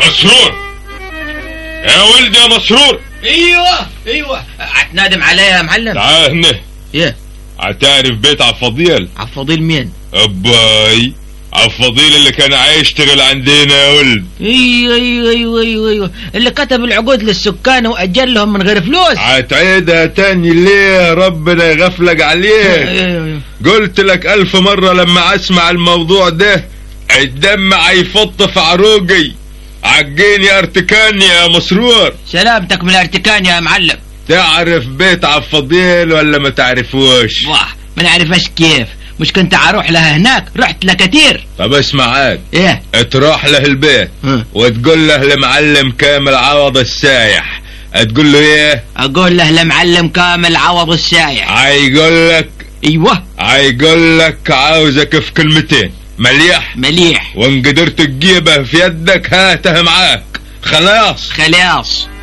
مسرور يا ولد يا مسرور ايوه ايوه هتنادم عليا يا معلم تعال هنا ايه هتعرف بيت عفضيل عفضيل مين اباي عفضيل اللي كان عايش يشتغل عندنا يا ولد ايوه ايوه ايوه ايوه ايوه اللي كتب العقود للسكان واجلهم من غير فلوس هتعيدها تاني ليه ربنا يغفلك عليك ايوه ايوه قلت لك ألف مرة لما أسمع الموضوع ده الدم هيفط في عروقي عجيني ارتكاني يا مسرور سلامتك من الارتكان يا معلم تعرف بيت عفضيل ولا ما تعرفوش واه ما نعرفش كيف مش كنت اروح لها هناك رحت لها كتير طب اسمع عاد ايه تروح له البيت ها. وتقول له المعلم كامل عوض السايح تقول له ايه اقول له لمعلم كامل عوض السايح هيقول لك ايوه هيقول لك عاوزك في كلمتين مليح مليح وان قدرت تجيبه في يدك هاته معاك خلاص خلاص